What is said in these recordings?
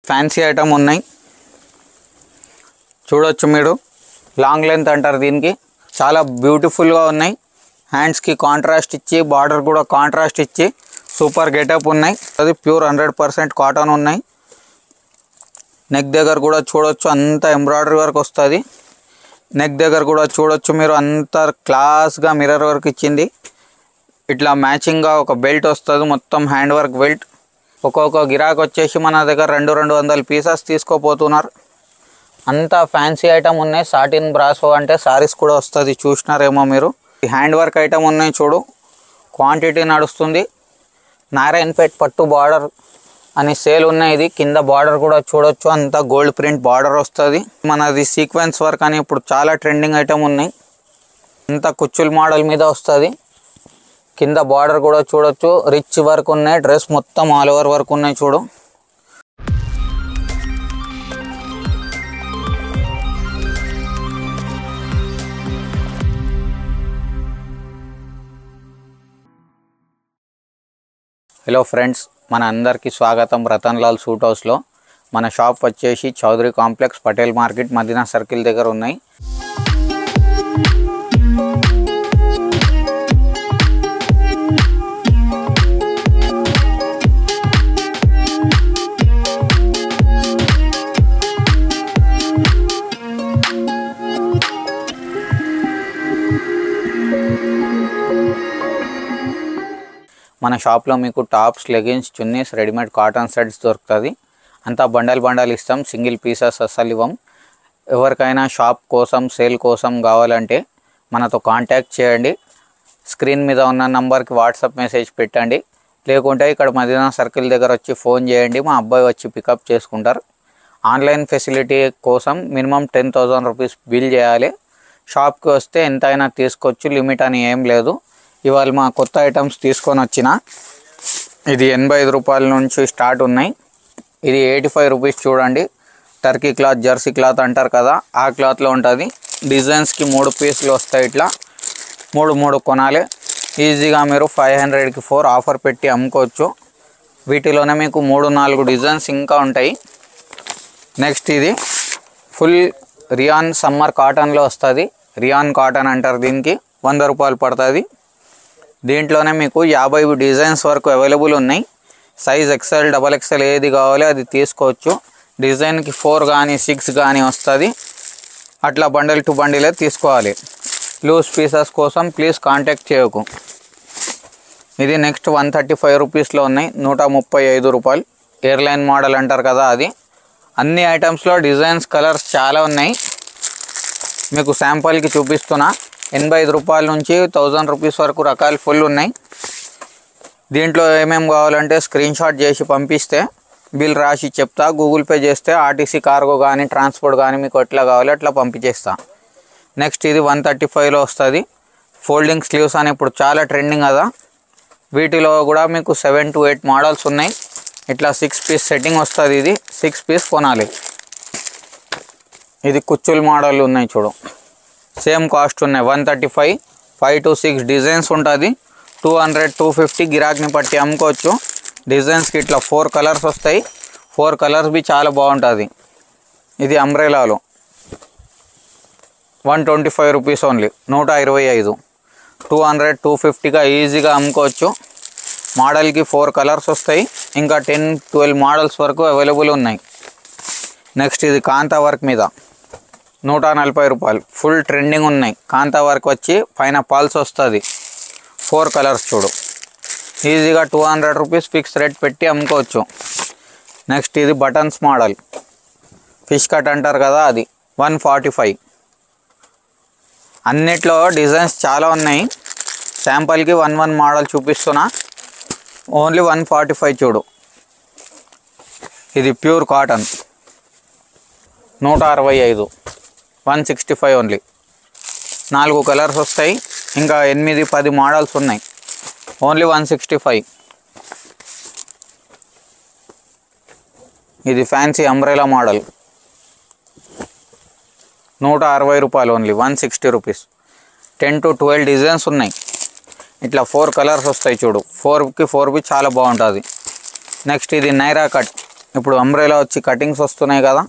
fancy item ఉన్నాయి చూడొచ్చు మీరు లాంగ్ లెంత్ అంటారు దీనికి చాలా బ్యూటిఫుల్గా ఉన్నాయి హ్యాండ్స్కి కాంట్రాస్ట్ ఇచ్చి బార్డర్ కూడా కాంట్రాస్ట్ ఇచ్చి సూపర్ గెటప్ ఉన్నాయి అది ప్యూర్ హండ్రెడ్ పర్సెంట్ కాటన్ ఉన్నాయి నెక్ దగ్గర కూడా చూడొచ్చు అంత ఎంబ్రాయిడరీ వర్క్ వస్తుంది నెక్ దగ్గర కూడా చూడొచ్చు మీరు అంత క్లాస్గా మిర్రర్ వర్క్ ఇచ్చింది ఇట్లా మ్యాచింగ్గా ఒక బెల్ట్ వస్తుంది మొత్తం హ్యాండ్ వర్క్ బెల్ట్ ఒక్కొక్క గిరాక్ వచ్చేసి మన దగ్గర రెండు రెండు వందల పీసెస్ తీసుకోపోతున్నారు అంతా ఫ్యాన్సీ ఐటమ్ ఉన్నాయి సాటిన్ బ్రాసో అంటే సారీస్ కూడా వస్తుంది చూసినారేమో మీరు హ్యాండ్ వర్క్ ఐటమ్ ఉన్నాయి చూడు క్వాంటిటీ నడుస్తుంది నారాయణపేట్ పట్టు బార్డర్ అని సేల్ ఉన్నాయి ఇది కింద బార్డర్ కూడా చూడొచ్చు అంతా గోల్డ్ ప్రింట్ బార్డర్ వస్తుంది మనది సీక్వెన్స్ వర్క్ అని ఇప్పుడు చాలా ట్రెండింగ్ ఐటమ్ ఉన్నాయి అంతా కుచ్చుల్ మోడల్ మీద వస్తుంది కింద బార్డర్ కూడా చూడొచ్చు రిచ్ వర్క్ ఉన్నాయి డ్రెస్ మొత్తం ఆల్ ఓవర్ వర్క్ ఉన్నాయి చూడు హలో ఫ్రెండ్స్ మన అందరికీ స్వాగతం రతన్ లాల్ సూట్ హౌస్లో మన షాప్ వచ్చేసి Chowdary complex Patel market Madina circle దగ్గర ఉన్నాయి మన షాప్లో మీకు tops leggings chunnis readymade cotton sets దొరుకుతుంది అంతా బండల్ బండల్ ఇస్తాం సింగిల్ పీసెస్ అస్సలు ఇవ్వం ఎవరికైనా షాప్ కోసం సేల్ కోసం కావాలంటే మనతో కాంటాక్ట్ చేయండి స్క్రీన్ మీద ఉన్న నంబర్కి వాట్సాప్ మెసేజ్ పెట్టండి లేకుంటే ఇక్కడ మదీనా సర్కిల్ దగ్గర వచ్చి ఫోన్ చేయండి మా అబ్బాయి వచ్చి పికప్ చేసుకుంటారు ఆన్లైన్ ఫెసిలిటీ కోసం minimum ten thousand rupees bill చేయాలి షాప్కి వస్తే ఎంతైనా తీసుకోవచ్చు లిమిట్ అని ఏం లేదు ఇవాళ మా కొత్త ఐటమ్స్ తీసుకొని వచ్చిన ఇది ఎనభై ఐదు రూపాయల నుంచి స్టార్ట్ ఉన్నాయి ఇది ఎయిటీ ఫైవ్ రూపీస్ చూడండి టర్కీ క్లాత్ జెర్సీ క్లాత్ అంటారు కదా ఆ క్లాత్లో ఉంటుంది డిజైన్స్కి మూడు పీసులు వస్తాయి ఇట్లా మూడు మూడు కొనాలి ఈజీగా మీరు ఫైవ్ హండ్రెడ్కి ఫోర్ ఆఫర్ పెట్టి అమ్ముకోవచ్చు వీటిలోనే మీకు మూడు నాలుగు డిజైన్స్ ఇంకా ఉంటాయి నెక్స్ట్ ఇది ఫుల్ రియాన్ సమ్మర్ కాటన్లో వస్తుంది రియాన్ కాటన్ అంటారు దీనికి వంద రూపాయలు పడుతుంది దీంట్లోనే మీకు యాభై డిజైన్స్ వరకు అవైలబుల్ ఉన్నాయి సైజ్ ఎక్సెల్ డబల్ ఎక్సెల్ ఏది కావాలో అది తీసుకోవచ్చు డిజైన్కి ఫోర్ కానీ సిక్స్ కానీ వస్తుంది అట్లా బండిల్ టు బండిలే తీసుకోవాలి లూజ్ పీసెస్ కోసం ప్లీజ్ కాంటాక్ట్ చేయకు ఇది నెక్స్ట్ వన్ థర్టీ ఫైవ్ రూపీస్లో ఉన్నాయి నూట ముప్పై ఐదు రూపాయలు ఎయిర్లైన్ మోడల్ అంటారు కదా అది అన్ని ఐటమ్స్లో డిజైన్స్ కలర్స్ చాలా ఉన్నాయి మీకు శాంపుల్కి చూపిస్తున్నా ఎనభై ఐదు రూపాయల నుంచి థౌజండ్ రూపీస్ వరకు రకాలు ఫుల్ ఉన్నాయి దీంట్లో ఏమేమి కావాలంటే స్క్రీన్ షాట్ చేసి పంపిస్తే బిల్ రాసి చెప్తా గూగుల్ పే చేస్తే ఆర్టీసీ కార్గో కానీ ట్రాన్స్పోర్ట్ కానీ మీకు ఎట్లా కావాలో అట్లా పంపించేస్తా నెక్స్ట్ ఇది వన్ థర్టీ ఫైవ్లో వస్తుంది ఫోల్డింగ్ స్లీవ్స్ అని ఇప్పుడు చాలా ట్రెండింగ్ కదా వీటిలో కూడా మీకు సెవెన్ టు ఎయిట్ మోడల్స్ ఉన్నాయి ఇట్లా సిక్స్ పీస్ సెట్టింగ్ వస్తుంది ఇది సిక్స్ పీస్ కొనాలి ఇది కుచ్చులు మోడల్ ఉన్నాయి చూడు సేమ్ కాస్ట్ ఉన్నాయి one thirty five five to six designs ఉంటుంది టూ హండ్రెడ్ టూ ఫిఫ్టీ గిరాక్ని పట్టి అమ్ముకోవచ్చు డిజైన్స్కి ఇట్లా ఫోర్ కలర్స్ వస్తాయి ఫోర్ కలర్స్ బి చాలా బాగుంటుంది ఇది అంబ్రెలాలో one twenty five rupees only నూట ఇరవై ఐదు టూ హండ్రెడ్ టూ ఫిఫ్టీగా ఈజీగా అమ్ముకోవచ్చు మోడల్కి ఫోర్ కలర్స్ వస్తాయి ఇంకా టెన్ ట్వెల్వ్ మోడల్స్ వరకు అవైలబుల్ ఉన్నాయి నెక్స్ట్ ఇది కాంతా వర్క్ మీద నూట నలభై రూపాయలు ఫుల్ ట్రెండింగ్ ఉన్నాయి కాంతా వర్క్ వచ్చి పైన పల్స్ వస్తుంది ఫోర్ కలర్స్ చూడు ఈజీగా two hundred rupees fix rate పెట్టి అమ్ముకోవచ్చు నెక్స్ట్ ఇది బటన్స్ మోడల్ ఫిష్ కట్ అంటారు కదా అది వన్ ఫార్టీ ఫైవ్ అన్నిట్లో డిజైన్స్ చాలా ఉన్నాయి శాంపుల్కి వన్ వన్ మోడల్ చూపిస్తున్నా ఓన్లీ వన్ ఫార్టీ ఫైవ్ చూడు ఇది ప్యూర్ కాటన్ నూట అరవై ఐదు వన్ సిక్స్టీ ఫైవ్ ఓన్లీ నాలుగు కలర్స్ వస్తాయి ఇంకా ఎనిమిది పది మోడల్స్ ఉన్నాయి ఓన్లీ వన్ సిక్స్టీ ఫైవ్ ఇది ఫ్యాన్సీ అంబ్రెలా మోడల్ నూట అరవై రూపాయలు only one sixty rupees ten to twelve designs ఉన్నాయి ఇట్లా ఫోర్ కలర్స్ వస్తాయి చూడు ఫోర్కి ఫోర్ బి చాలా బాగుంటుంది నెక్స్ట్ ఇది నైరా కట్ ఇప్పుడు అంబ్రెలా వచ్చి కటింగ్స్ వస్తున్నాయి కదా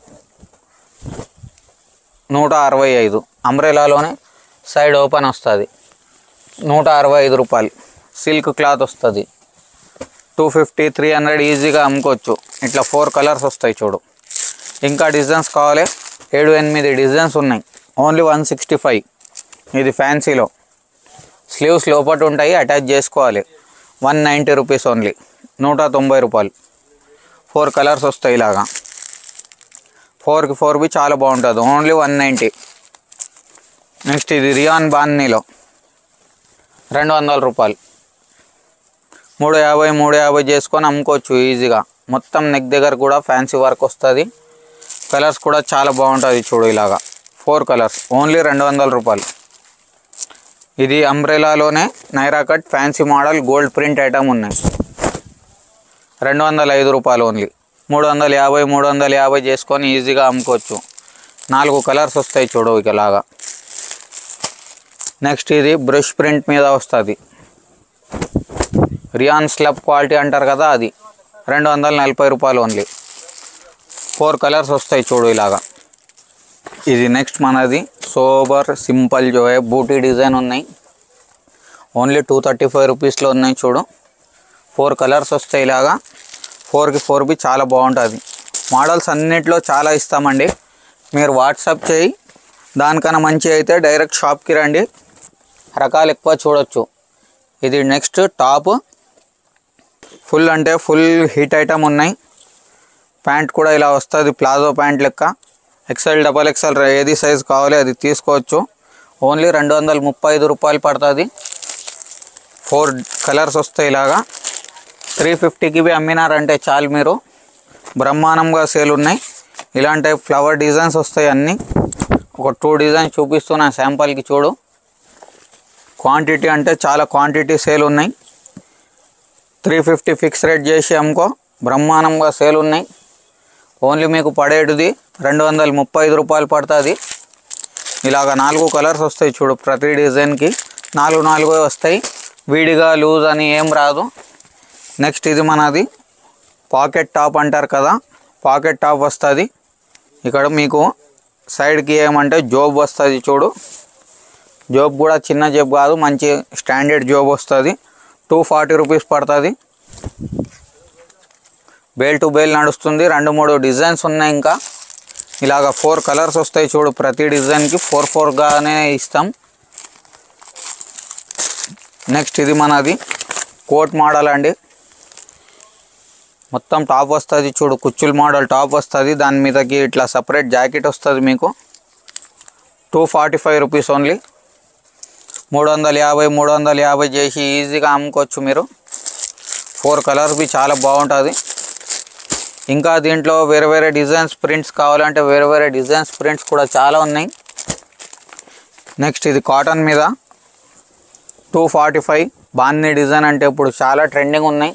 నూట అరవై ఐదు అంబ్రెలాలోనే సైడ్ ఓపెన్ వస్తుంది నూట అరవై ఐదు రూపాయలు సిల్క్ క్లాత్ వస్తుంది టూ ఫిఫ్టీ త్రీ హండ్రెడ్ ఈజీగా అమ్ముకోవచ్చు ఇట్లా ఫోర్ కలర్స్ వస్తాయి చూడు ఇంకా డిజైన్స్ కావాలి ఏడు ఎనిమిది డిజైన్స్ ఉన్నాయి ఓన్లీ వన్ సిక్స్టీ ఫైవ్ ఇది ఫ్యాన్సీలో స్లీవ్స్ లోపట ఉంటాయి అటాచ్ చేసుకోవాలి వన్ నైంటీ రూపీస్ ఓన్లీ నూట తొంభై రూపాయలు ఫోర్ కలర్స్ వస్తాయి ఇలాగా ఫోర్కి ఫోర్ బి చాలా బాగుంటుంది ఓన్లీ వన్ నైంటీ నెక్స్ట్ ఇది రియాన్ బాన్నీలో రెండు వందల రూపాయలు మూడు యాభై మూడు యాభై చేసుకొని అమ్ముకోవచ్చు ఈజీగా మొత్తం నెక్ దగ్గర కూడా ఫ్యాన్సీ వర్క్ వస్తుంది కలర్స్ కూడా చాలా బాగుంటుంది చూడు ఇలాగా ఫోర్ కలర్స్ ఓన్లీ రెండు వందల రూపాయలు ఇది అంబ్రెలాలోనే Naira cut fancy model gold print item ఉన్నాయి రెండు వందల ఐదు రూపాయలు ఓన్లీ మూడు వందల యాభై మూడు వందల యాభై చేసుకొని ఈజీగా అమ్ముకోవచ్చు నాలుగు కలర్స్ వస్తాయి చూడు ఇలాగా నెక్స్ట్ ఇది బ్రష్ ప్రింట్ మీద వస్తుంది రియాన్ స్లబ్ క్వాలిటీ అంటారు కదా అది రెండు వందల నలభై రూపాయలు ఓన్లీ ఫోర్ కలర్స్ వస్తాయి చూడు ఇలాగా ఇది నెక్స్ట్ మనది సోబర్ సింపుల్ జోయే బూటీ డిజైన్ ఉన్నాయి ఓన్లీ టూ థర్టీ ఫైవ్ రూపీస్లో ఉన్నాయి చూడు ఫోర్ కలర్స్ వస్తాయి ఇలాగా ఫోర్కి ఫోర్ బి చాలా బాగుంటుంది మోడల్స్ అన్నిట్లో చాలా ఇస్తామండి మీరు వాట్సాప్ చేయి దానికన్నా మంచి అయితే డైరెక్ట్ షాప్కి రండి రకాలు ఎక్కువ చూడొచ్చు ఇది నెక్స్ట్ టాప్ ఫుల్ అంటే ఫుల్ హీట్ ఐటమ్ ఉన్నాయి ప్యాంట్ కూడా ఇలా వస్తుంది ప్లాజో ప్యాంట్ లెక్క ఎక్సెల్ డబల్ ఎక్సెల్ ఏది సైజ్ కావాలి అది తీసుకోవచ్చు ఓన్లీ రెండు వందల ముప్పై ఐదు రూపాయలు పడుతుంది ఫోర్ కలర్స్ వస్తాయి ఇలాగా త్రీ ఫిఫ్టీకి బి అమ్మినారంటే చాలు మీరు బ్రహ్మాండంగా సేల్ ఉన్నాయి ఇలాంటి ఫ్లవర్ డిజైన్స్ వస్తాయి అన్నీ ఒక టూ డిజైన్స్ చూపిస్తున్నా శాంపుల్కి చూడు క్వాంటిటీ అంటే చాలా క్వాంటిటీ సేల్ ఉన్నాయి త్రీ ఫిఫ్టీ ఫిక్స్ రేట్ చేసి అమ్ముకో బ్రహ్మాండంగా సేల్ ఉన్నాయి ఓన్లీ మీకు పడేటిది రెండు వందల ముప్పై ఐదు రూపాయలు పడుతుంది ఇలాగ నాలుగు కలర్స్ వస్తాయి చూడు ప్రతి డిజైన్కి నాలుగు నాలుగు వస్తాయి విడిగా లూజ్ అని ఏం రాదు నెక్స్ట్ ఇది మనది పాకెట్ టాప్ అంటారు కదా పాకెట్ టాప్ వస్తుంది ఇక్కడ మీకు సైడ్కి ఏమంటే జోబ్ వస్తుంది చూడు జోబ్ కూడా చిన్న జోబ్ కాదు మంచి స్టాండర్డ్ జోబ్ వస్తుంది టూ ఫార్టీ రూపీస్ పడుతుంది బేల్ టు బేల్ నడుస్తుంది రెండు మూడు డిజైన్స్ ఉన్నాయి ఇంకా ఇలాగ ఫోర్ కలర్స్ వస్తాయి చూడు ప్రతి డిజైన్కి ఫోర్ ఫోర్గానే ఇస్తాం నెక్స్ట్ ఇది మనది కోట్ మోడల్ అండి మొత్తం టాప్ వస్తుంది చూడు కుచ్చుల మోడల్ టాప్ వస్తుంది దాని మీదకి ఇట్లా సపరేట్ జాకెట్ వస్తుంది మీకు two forty five rupees only మూడు వందల యాభై మూడు వందల యాభై చేసి ఈజీగా అమ్ముకోవచ్చు మీరు ఫోర్ కలర్స్ బి చాలా బాగుంటుంది ఇంకా దీంట్లో వేరే వేరే డిజైన్స్ ప్రింట్స్ కావాలంటే వేరే వేరే డిజైన్స్ ప్రింట్స్ కూడా చాలా ఉన్నాయి నెక్స్ట్ ఇది కాటన్ మీద టూ ఫార్టీ ఫైవ్ బాన్ని డిజైన్ అంటే ఇప్పుడు చాలా ట్రెండింగ్ ఉన్నాయి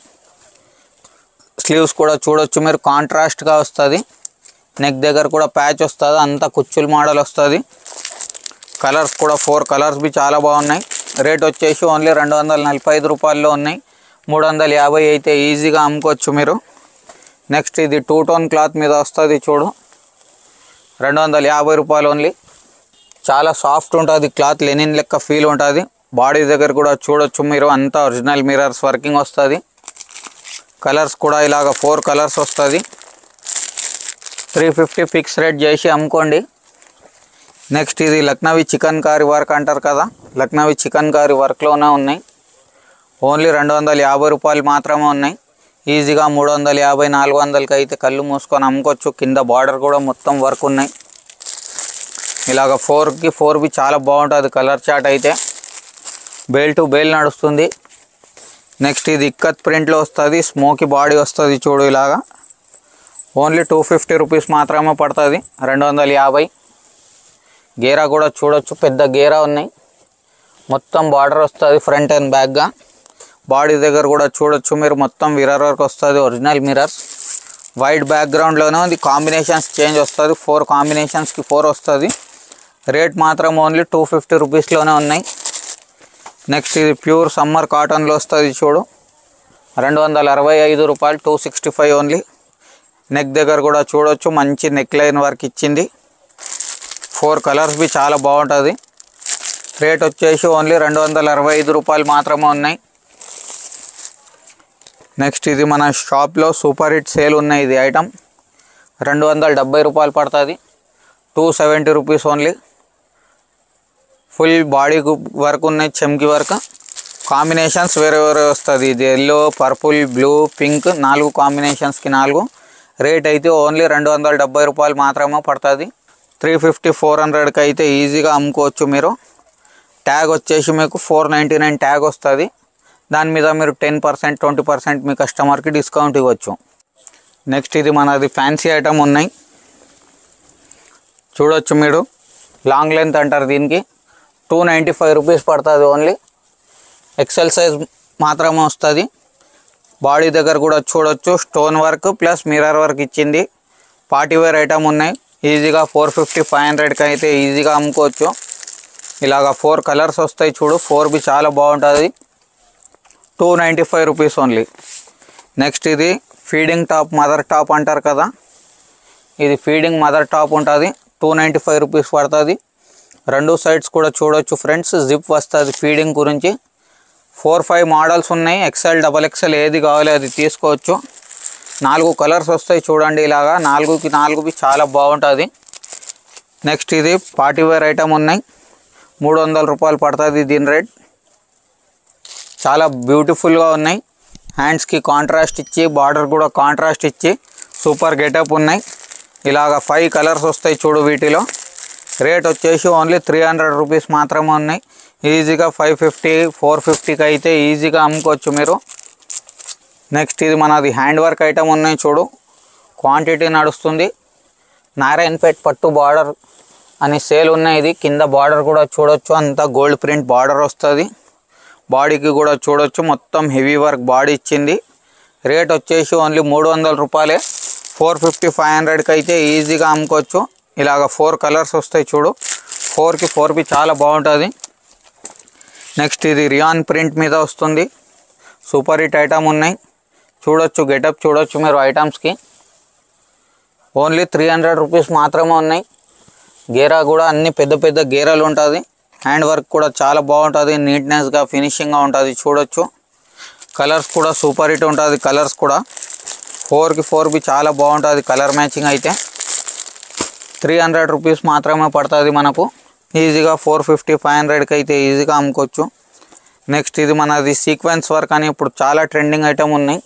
స్లీవ్స్ కూడా చూడొచ్చు మీరు కాంట్రాస్ట్గా వస్తుంది నెక్ దగ్గర కూడా ప్యాచ్ వస్తుంది అంతా కుచ్చుల మోడల్ వస్తుంది కలర్స్ కూడా ఫోర్ కలర్స్ బి చాలా బాగున్నాయి రేట్ వచ్చేసి ఓన్లీ రెండు వందల నలభై ఐదు రూపాయల్లో ఉన్నాయి మూడు వందల యాభై అయితే ఈజీగా అమ్ముకోవచ్చు మీరు నెక్స్ట్ ఇది టూ టోన్ క్లాత్ మీద వస్తుంది చూడు రెండు వందల యాభై రూపాయలు ఓన్లీ చాలా సాఫ్ట్ ఉంటుంది క్లాత్ లెనిన్ లెక్క ఫీల్ ఉంటుంది బాడీ దగ్గర కూడా చూడొచ్చు మీరు అంతా ఒరిజినల్ మిరర్స్ వర్కింగ్ వస్తుంది కలర్స్ కూడా ఇలాగ ఫోర్ కలర్స్ వస్తుంది త్రీ ఫిఫ్టీ ఫిక్స్ రేట్ చేసి అమ్ముకోండి నెక్స్ట్ ఇది లక్నవీ చికెన్ కారీ వర్క్ అంటారు కదా లక్నవీ చికెన్ కారీ వర్క్లోనే ఉన్నాయి ఓన్లీ రెండు వందల యాభై రూపాయలు మాత్రమే ఉన్నాయి ఈజీగా మూడు వందల యాభై నాలుగు వందలకి అయితే కళ్ళు మూసుకొని అమ్ముకోవచ్చు కింద బార్డర్ కూడా మొత్తం వర్క్ ఉన్నాయి ఇలాగ ఫోర్కి ఫోర్ బి చాలా బాగుంటుంది కలర్ చాట్ అయితే బేల్ టు బేల్ నడుస్తుంది నెక్స్ట్ ఇది ఇక్కత్ ప్రింట్లో వస్తుంది స్మోకీ బాడీ వస్తుంది చూడు ఇలాగా ఓన్లీ టూ ఫిఫ్టీ రూపీస్ మాత్రమే పడుతుంది రెండు వందల యాభై గేరా కూడా చూడొచ్చు పెద్ద గేరా ఉన్నాయి మొత్తం బార్డర్ వస్తుంది ఫ్రంట్ అండ్ బ్యాక్గా బాడీ దగ్గర కూడా చూడొచ్చు మీరు మొత్తం మిర్రర్ వర్క్ వస్తుంది ఒరిజినల్ మిర్రర్స్ వైట్ బ్యాక్గ్రౌండ్లోనే ఉంది కాంబినేషన్స్ చేంజ్ వస్తుంది ఫోర్ కాంబినేషన్స్కి ఫోర్ వస్తుంది రేట్ మాత్రం ఓన్లీ టూ ఫిఫ్టీ రూపీస్లోనే ఉన్నాయి నెక్స్ట్ ఇది ప్యూర్ సమ్మర్ కాటన్లో వస్తుంది చూడు రెండు వందల అరవై ఐదు రూపాయలు two sixty five only neck దగ్గర కూడా చూడొచ్చు మంచి నెక్ లైన్ వర్క్ ఇచ్చింది ఫోర్ కలర్స్ బి చాలా బాగుంటుంది రేట్ వచ్చేసి ఓన్లీ రెండు వందల అరవై ఐదు రూపాయలు మాత్రమే ఉన్నాయి నెక్స్ట్ ఇది మన షాప్లో సూపర్ హిట్ సేల్ ఉన్నాయి ఇది ఐటమ్ రెండు వందల డెబ్బై రూపాయలు పడుతుంది two seventy rupees only full body work ఉన్నాయి చెమ్కి వర్క్ కాంబినేషన్స్ వేరే వేరే వస్తుంది ఇది ఎల్లో పర్పుల్ బ్లూ పింక్ నాలుగు కాంబినేషన్స్కి నాలుగు రేట్ అయితే ఓన్లీ రెండు వందల డెబ్బై రూపాయలు మాత్రమే పడుతుంది త్రీ ఫిఫ్టీ ఫోర్ హండ్రెడ్కి అయితే ఈజీగా అమ్ముకోవచ్చు మీరు ట్యాగ్ వచ్చేసి మీకు ఫోర్ నైంటీ నైన్ ట్యాగ్ వస్తుంది దాని మీద మీరు టెన్ పర్సెంట్ ట్వంటీ పర్సెంట్ మీ కస్టమర్కి డిస్కౌంట్ ఇవ్వచ్చు నెక్స్ట్ ఇది మనది ఫ్యాన్సీ ఐటమ్ ఉన్నాయి చూడొచ్చు మీరు లాంగ్ లెంత్ అంటారు దీనికి టూ నైంటీ ఫైవ్ రూపీస్ పడుతుంది ఓన్లీ ఎక్సెల్ సైజ్ మాత్రమే వస్తుంది బాడీ దగ్గర కూడా చూడొచ్చు stone work plus mirror work ఇచ్చింది పార్టీ వేర్ ఐటమ్ ఉన్నాయి ఈజీగా ఫోర్ ఫిఫ్టీ ఫైవ్ హండ్రెడ్కి అయితే ఈజీగా అమ్ముకోవచ్చు ఇలాగా ఫోర్ కలర్స్ వస్తాయి చూడు ఫోర్ బి చాలా బాగుంటుంది two ninety five rupees only next ఇది ఫీడింగ్ టాప్ మదర్ టాప్ అంటారు కదా ఇది ఫీడింగ్ మదర్ టాప్ ఉంటుంది టూ నైంటీ ఫైవ్ రూపీస్ పడుతుంది రెండు సైడ్స్ కూడా చూడొచ్చు ఫ్రెండ్స్ జిప్ వస్తుంది ఫీడింగ్ గురించి ఫోర్ ఫైవ్ మోడల్స్ ఉన్నాయి ఎక్సెల్ డబల్ ఎక్సెల్ ఏది కావాలి అది తీసుకోవచ్చు నాలుగు కలర్స్ వస్తాయి చూడండి ఇలాగా నాలుగుకి నాలుగుకి చాలా బాగుంటుంది నెక్స్ట్ ఇది పార్టీ వేర్ ఐటమ్ ఉన్నాయి మూడు వందల రూపాయలు పడుతుంది దీని రేట్ చాలా బ్యూటిఫుల్గా ఉన్నాయి హ్యాండ్స్కి కాంట్రాస్ట్ ఇచ్చి బార్డర్ కూడా కాంట్రాస్ట్ ఇచ్చి సూపర్ గెటప్ ఉన్నాయి ఇలాగ ఫైవ్ కలర్స్ వస్తాయి చూడు వీటిలో రేట్ వచ్చేసి ఓన్లీ త్రీ హండ్రెడ్ రూపీస్ మాత్రమే ఉన్నాయి ఈజీగా ఫైవ్ ఫిఫ్టీ ఫోర్ ఫిఫ్టీకి అయితే ఈజీగా అమ్ముకోవచ్చు మీరు నెక్స్ట్ ఇది మనది హ్యాండ్ వర్క్ ఐటమ్ ఉన్నాయి చూడు క్వాంటిటీ నడుస్తుంది నారాయణపేట్ పట్టు బార్డర్ అని సేల్ ఉన్నాయి ఇది కింద బార్డర్ కూడా చూడొచ్చు అంతా గోల్డ్ ప్రింట్ బార్డర్ వస్తుంది బాడీకి కూడా చూడొచ్చు మొత్తం హెవీ వర్క్ బాడీ ఇచ్చింది రేట్ వచ్చేసి ఓన్లీ మూడు వందల రూపాయలే ఫోర్ ఫిఫ్టీ ఫైవ్ హండ్రెడ్కి అయితే ఈజీగా అమ్ముకోవచ్చు ఇలాగ ఫోర్ కలర్స్ వస్తాయి చూడు ఫోర్కి ఫోర్కి చాలా బాగుంటుంది నెక్స్ట్ ఇది రియాన్ ప్రింట్ మీద వస్తుంది సూపర్ హిట్ ఐటమ్ ఉన్నాయి చూడొచ్చు గెటప్ చూడొచ్చు మీరు ఐటమ్స్కి ఓన్లీ త్రీ హండ్రెడ్ రూపీస్ మాత్రమే ఉన్నాయి గేరా కూడా అన్ని పెద్ద పెద్ద గేరాలు ఉంటుంది హ్యాండ్ వర్క్ కూడా చాలా బాగుంటుంది నీట్నెస్గా ఫినిషింగ్గా ఉంటుంది చూడొచ్చు కలర్స్ కూడా సూపర్ హిట్ ఉంటుంది కలర్స్ కూడా ఫోర్కి ఫోర్కి చాలా బాగుంటుంది కలర్ మ్యాచింగ్ అయితే త్రీ హండ్రెడ్ రూపీస్ మాత్రమే పడుతుంది మనకు ఈజీగా ఫోర్ ఫిఫ్టీ ఫైవ్ హండ్రెడ్కి అయితే ఈజీగా అమ్ముకోవచ్చు నెక్స్ట్ ఇది మనది సీక్వెన్స్ వర్క్ అని ఇప్పుడు చాలా ట్రెండింగ్ ఐటమ్ ఉన్నాయి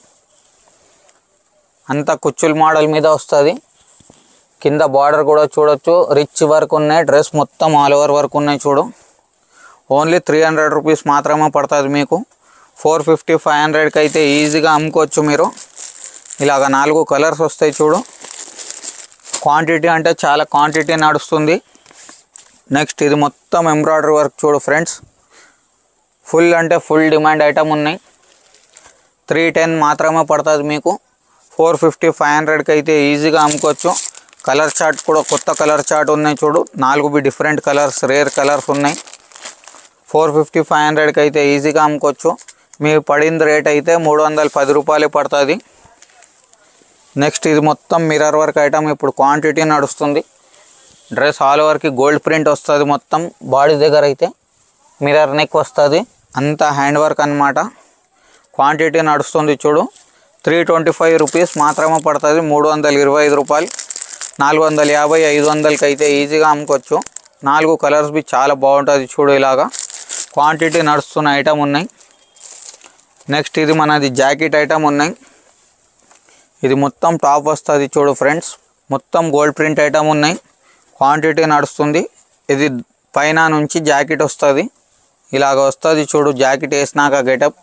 అంతా కుచ్చుల మోడల్ మీద వస్తుంది కింద బార్డర్ కూడా చూడొచ్చు రిచ్ వర్క్ ఉన్నాయి డ్రెస్ మొత్తం ఆల్ ఓవర్ వర్క్ ఉన్నాయి చూడు ఓన్లీ త్రీ హండ్రెడ్ రూపీస్ మాత్రమే పడుతుంది మీకు ఫోర్ ఫిఫ్టీ ఫైవ్ హండ్రెడ్కి అయితే ఈజీగా అమ్ముకోవచ్చు మీరు ఇలాగ నాలుగు కలర్స్ వస్తాయి చూడు క్వాంటిటీ అంటే చాలా క్వాంటిటీ నడుస్తుంది నెక్స్ట్ ఇది మొత్తం ఎంబ్రాయిడరీ వర్క్ చూడు ఫ్రెండ్స్ ఫుల్ అంటే ఫుల్ డిమాండ్ ఐటమ్ ఉన్నాయి త్రీ టెన్ మాత్రమే పడుతుంది మీకు ఫోర్ ఫిఫ్టీ ఫైవ్ హండ్రెడ్కి అయితే ఈజీగా అమ్ముకోవచ్చు కలర్ చార్ట్ కూడా కొత్త కలర్ చార్ట్ ఉన్నాయి చూడు నాలుగు బి డిఫరెంట్ కలర్స్ రేర్ కలర్స్ ఉన్నాయి ఫోర్ ఫిఫ్టీ ఫైవ్ హండ్రెడ్కి అయితే ఈజీగా అమ్ముకోవచ్చు మీరు పడింది రేట్ అయితే మూడు వందల పది రూపాయలే పడుతుంది నెక్స్ట్ ఇది మొత్తం మిర్రర్ వర్క్ ఐటమ్ ఇప్పుడు క్వాంటిటీ నడుస్తుంది డ్రెస్ ఆల్ ఓవర్కి గోల్డ్ ప్రింట్ వస్తుంది మొత్తం బాడీ దగ్గర అయితే మిర్రర్ నెక్ వస్తుంది అంతా హ్యాండ్ వర్క్ అన్నమాట క్వాంటిటీ నడుస్తుంది చూడు త్రీ ట్వంటీ ఫైవ్ రూపీస్ మాత్రమే పడుతుంది మూడు వందల ఇరవై ఐదు రూపాయలు నాలుగు వందల యాభై ఐదు వందలకి అయితే ఈజీగా అమ్ముకోవచ్చు నాలుగు కలర్స్ బి చాలా బాగుంటుంది చూడు ఇలాగా క్వాంటిటీ నడుస్తున్న ఐటమ్ ఉన్నాయి నెక్స్ట్ ఇది మనది జాకెట్ ఐటమ్ ఉన్నాయి ఇది మొత్తం టాప్ వస్తుంది చూడు ఫ్రెండ్స్ మొత్తం గోల్డ్ ప్రింట్ ఐటమ్ ఉన్నాయి క్వాంటిటీ నడుస్తుంది ఇది పైన నుంచి జాకెట్ వస్తుంది ఇలాగ వస్తుంది చూడు జాకెట్ వేసినాక getup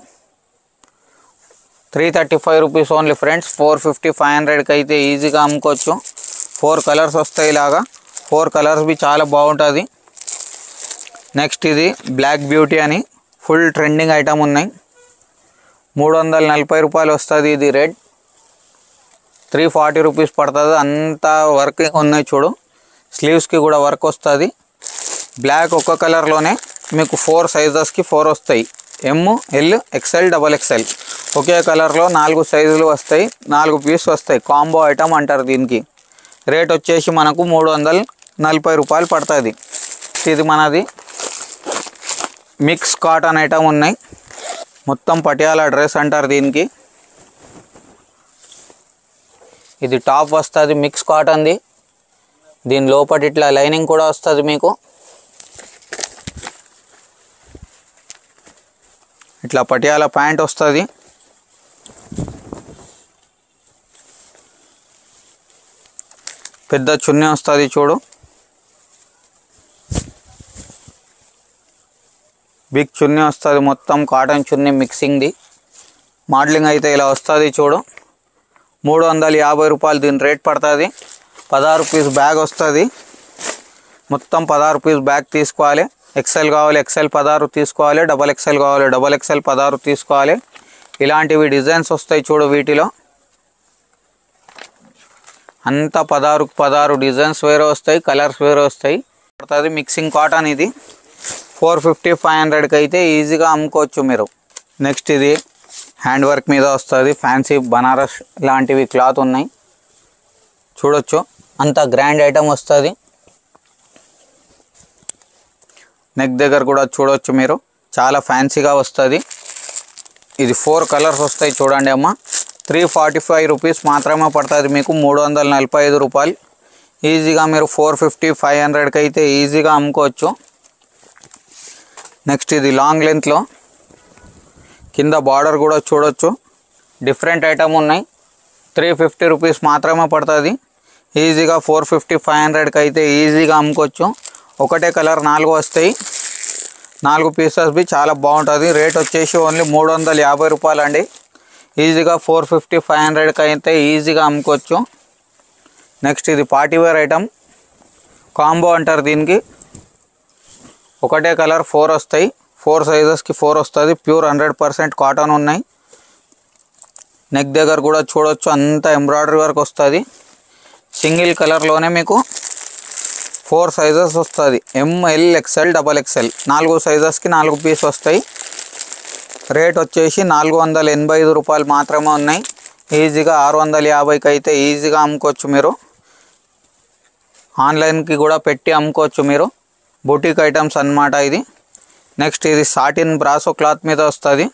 three thirty five rupees only friends four fifty five హండ్రెడ్కి అయితే ఈజీగా అమ్ముకోవచ్చు ఫోర్ కలర్స్ వస్తాయి ఇలాగా ఫోర్ కలర్స్ బి చాలా బాగుంటుంది నెక్స్ట్ ఇది బ్లాక్ బ్యూటీ అని ఫుల్ ట్రెండింగ్ ఐటమ్ ఉన్నాయి మూడు వందల నలభై రూపాయలు వస్తుంది ఇది రేట్ త్రీ ఫార్టీ రూపీస్ పడుతుంది అంతా వర్క్ ఉన్నాయి చూడు స్లీవ్స్కి కూడా వర్క్ వస్తుంది బ్లాక్ ఒక్క కలర్లోనే మీకు ఫోర్ సైజెస్కి ఫోర్ వస్తాయి M L XL double XL ఒకే కలర్లో నాలుగు సైజులు వస్తాయి నాలుగు పీస్ వస్తాయి కాంబో ఐటమ్ అంటారు దీనికి రేట్ వచ్చేసి మనకు మూడు వందల నలభై రూపాయలు పడుతుంది ఇది మనది మిక్స్ కాటన్ ఐటమ్ ఉన్నాయి మొత్తం పటియాల డ్రెస్ అంటారు దీనికి ఇది టాప్ వస్తుంది మిక్స్ కాటన్ది దీని లోపల ఇట్లా లైనింగ్ కూడా వస్తుంది మీకు ఇట్లా పటియాల ప్యాంట్ వస్తుంది పెద్ద చున్నీ వస్తుంది చూడు బిగ్ చున్నీ వస్తుంది మొత్తం కాటన్ చున్నీ మిక్సింగ్ది మోడలింగ్ అయితే ఇలా వస్తుంది చూడు మూడు వందల యాభై రూపాయలు దీని రేట్ పడుతుంది పదహారు పీస్ బ్యాగ్ వస్తుంది మొత్తం పదహారు పీస్ బ్యాగ్ తీసుకోవాలి ఎక్సెల్ కావాలి ఎక్సెల్ పదహారు తీసుకోవాలి డబల్ ఎక్సెల్ కావాలి డబల్ ఎక్సెల్ పదహారు తీసుకోవాలి ఇలాంటివి డిజైన్స్ వస్తాయి చూడు వీటిలో అంతా పదహారు పదహారు డిజైన్స్ వేరే వస్తాయి కలర్స్ వేరే వస్తాయి పడుతుంది మిక్సింగ్ కాటన్ ఇది ఫోర్ ఫిఫ్టీ ఫైవ్ హండ్రెడ్కి అయితే ఈజీగా అమ్ముకోవచ్చు మీరు నెక్స్ట్ ఇది హ్యాండ్ వర్క్ మీద వస్తుంది ఫ్యాన్సీ బనారస్ లాంటివి క్లాత్ ఉన్నాయి చూడొచ్చు అంత గ్రాండ్ ఐటమ్ వస్తుంది నెక్ దగ్గర కూడా చూడొచ్చు మీరు చాలా ఫ్యాన్సీగా వస్తుంది ఇది ఫోర్ కలర్స్ వస్తాయి చూడండి అమ్మ త్రీ ఫార్టీ ఫైవ్ రూపీస్ మాత్రమే పడుతుంది మీకు మూడు వందల నలభై ఐదు రూపాయలు ఈజీగా మీరు ఫోర్ ఫిఫ్టీ ఫైవ్ హండ్రెడ్కి అయితే ఈజీగా అమ్ముకోవచ్చు నెక్స్ట్ ఇది లాంగ్ లెంత్లో కింద బార్డర్ కూడా చూడొచ్చు డిఫరెంట్ ఐటమ్ ఉన్నాయి త్రీ ఫిఫ్టీ రూపీస్ మాత్రమే పడుతుంది ఈజీగా ఫోర్ ఫిఫ్టీ ఫైవ్ హండ్రెడ్కి అయితే ఈజీగా అమ్ముకోవచ్చు ఒకటే కలర్ నాలుగు వస్తాయి నాలుగు పీసెస్ బి చాలా బాగుంటుంది రేట్ వచ్చేసి ఓన్లీ మూడు వందల యాభై రూపాయలు అండి ఈజీగా ఫోర్ ఫిఫ్టీ ఫైవ్ హండ్రెడ్కి అయితే ఈజీగా అమ్ముకోవచ్చు నెక్స్ట్ ఇది పార్టీ వేర్ ఐటమ్ కాంబో అంటారు దీనికి ఒకటే కలర్ ఫోర్ వస్తాయి ఫోర్ సైజెస్కి ఫోర్ వస్తుంది ప్యూర్ హండ్రెడ్ పర్సెంట్ కాటన్ ఉన్నాయి నెక్ దగ్గర కూడా చూడొచ్చు అంత ఎంబ్రాయిడరీ వర్క్ వస్తుంది సింగిల్ కలర్లోనే మీకు ఫోర్ సైజెస్ వస్తుంది ఎంఎల్ ఎక్స్ఎల్ డబల్ ఎక్స్ఎల్ నాలుగు సైజెస్కి నాలుగు పీస్ వస్తాయి రేట్ వచ్చేసి నాలుగు వందల ఎనభై ఐదు రూపాయలు మాత్రమే ఉన్నాయి ఈజీగా ఆరు వందల యాభైకి అయితే ఈజీగా అమ్ముకోవచ్చు మీరు ఆన్లైన్కి కూడా పెట్టి అమ్ముకోవచ్చు మీరు బొటిక్ ఐటమ్స్ అన్నమాట ఇది నెక్స్ట్ ఇది సాటిన్ బ్రాసో క్లాత్ మీద వస్తుంది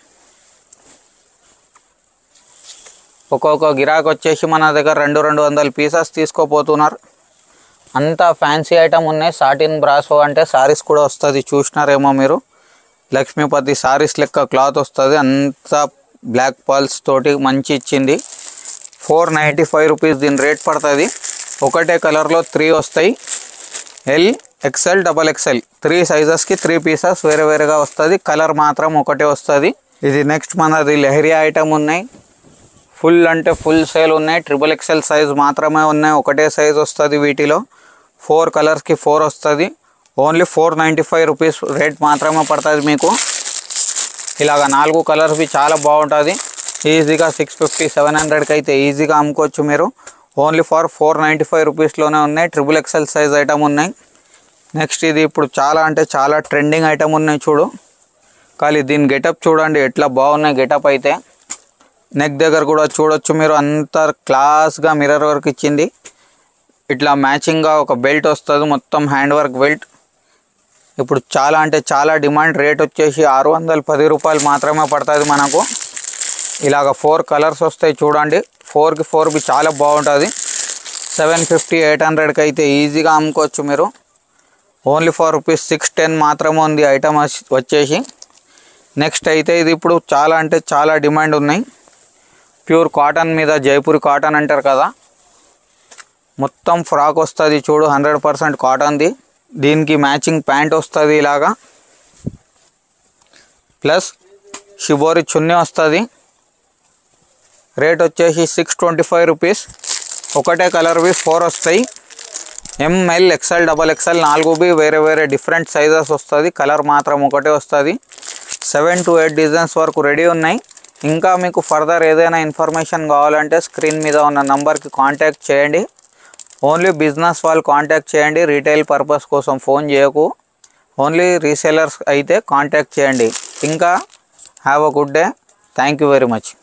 ఒక్కొక్క గిరాక్ వచ్చేసి మన దగ్గర రెండు రెండు వందల పీసెస్ తీసుకోపోతున్నారు అంతా ఫ్యాన్సీ ఐటమ్ ఉన్నాయి సాటిన్ బ్రాసో అంటే సారీస్ కూడా వస్తుంది చూసినారేమో మీరు లక్ష్మీపతి సారీస్ లెక్క క్లాత్ వస్తుంది అంతా బ్లాక్ పల్స్ తోటి మంచి ఇచ్చింది ఫోర్ నైంటీ ఫైవ్ రూపీస్ దీని రేట్ పడుతుంది ఒకటే కలర్లో త్రీ వస్తాయి L XL double XL three సైజెస్కి త్రీ పీసెస్ వేరే వేరేగా వస్తుంది కలర్ మాత్రం ఒకటే వస్తుంది ఇది నెక్స్ట్ మనది లెహరియా ఐటమ్ ఉన్నాయి ఫుల్ అంటే ఫుల్ సేల్ ఉన్నాయి ట్రిపుల్ ఎక్స్ఎల్ సైజ్ మాత్రమే ఉన్నాయి ఒకటే సైజ్ వస్తుంది వీటిలో ఫోర్ కలర్స్కి ఫోర్ వస్తుంది only four ninety five rupees rate మాత్రమే పడుతుంది మీకు ఇలాగ నాలుగు కలర్స్వి చాలా బాగుంటుంది ఈజీగా సిక్స్ ఫిఫ్టీ సెవెన్ హండ్రెడ్కి అయితే ఈజీగా అమ్ముకోవచ్చు మీరు only for four ninety five రూపీస్లోనే ఉన్నాయి ట్రిపుల్ ఎక్స్ఎల్ సైజ్ ఐటమ్ ఉన్నాయి నెక్స్ట్ ఇది ఇప్పుడు చాలా అంటే చాలా ట్రెండింగ్ ఐటమ్ ఉన్నాయి చూడు కానీ దీని గెటప్ చూడండి ఎట్లా బాగున్నాయి గెటప్ అయితే నెక్ దగ్గర కూడా చూడొచ్చు మీరు అంత క్లాస్గా మిర్రర్ వర్క్ ఇచ్చింది ఇట్లా మ్యాచింగ్గా ఒక బెల్ట్ వస్తుంది మొత్తం హ్యాండ్ వర్క్ బెల్ట్ ఇప్పుడు చాలా అంటే చాలా డిమాండ్ రేట్ వచ్చేసి ఆరు వందల పది రూపాయలు మాత్రమే పడుతుంది మనకు ఇలాగ ఫోర్ కలర్స్ వస్తాయి చూడండి ఫోర్కి ఫోర్కి చాలా బాగుంటుంది సెవెన్ ఫిఫ్టీ ఎయిట్ హండ్రెడ్కి అయితే ఈజీగా అమ్ముకోవచ్చు మీరు only four rupees six ten మాత్రమే ఉంది ఐటమ్ వచ్చేసి నెక్స్ట్ అయితే ఇది ఇప్పుడు చాలా అంటే చాలా డిమాండ్ ఉన్నాయి ప్యూర్ కాటన్ మీద జైపూరి కాటన్ అంటారు కదా మొత్తం ఫ్రాక్ వస్తుంది చూడు హండ్రెడ్ పర్సెంట్ కాటన్ది దీనికి మ్యాచింగ్ ప్యాంట్ వస్తుంది ఇలాగా ప్లస్ షిబోరి చున్నీ వస్తుంది రేట్ వచ్చేసి సిక్స్ ట్వంటీ ఫైవ్ రూపీస్ ఒకటే కలర్వి ఫోర్ వస్తాయి ఎంఎల్ ఎక్స్ఎల్ డబల్ ఎక్స్ఎల్ నాలుగు బి వేరే వేరే డిఫరెంట్ సైజెస్ వస్తుంది కలర్ మాత్రం ఒకటే వస్తుంది సెవెన్ టు ఎయిట్ డిజైన్స్ వరకు రెడీ ఉన్నాయి ఇంకా మీకు ఫర్దర్ ఏదైనా ఇన్ఫర్మేషన్ కావాలంటే స్క్రీన్ మీద ఉన్న నంబర్కి కాంటాక్ట్ చేయండి ఓన్లీ బిజినెస్ వాళ్ళు కాంటాక్ట్ చేయండి రీటైల్ పర్పస్ కోసం ఫోన్ చేయకు ఓన్లీ రీసేలర్స్ అయితే కాంటాక్ట్ చేయండి ఇంకా have a good day thank you very much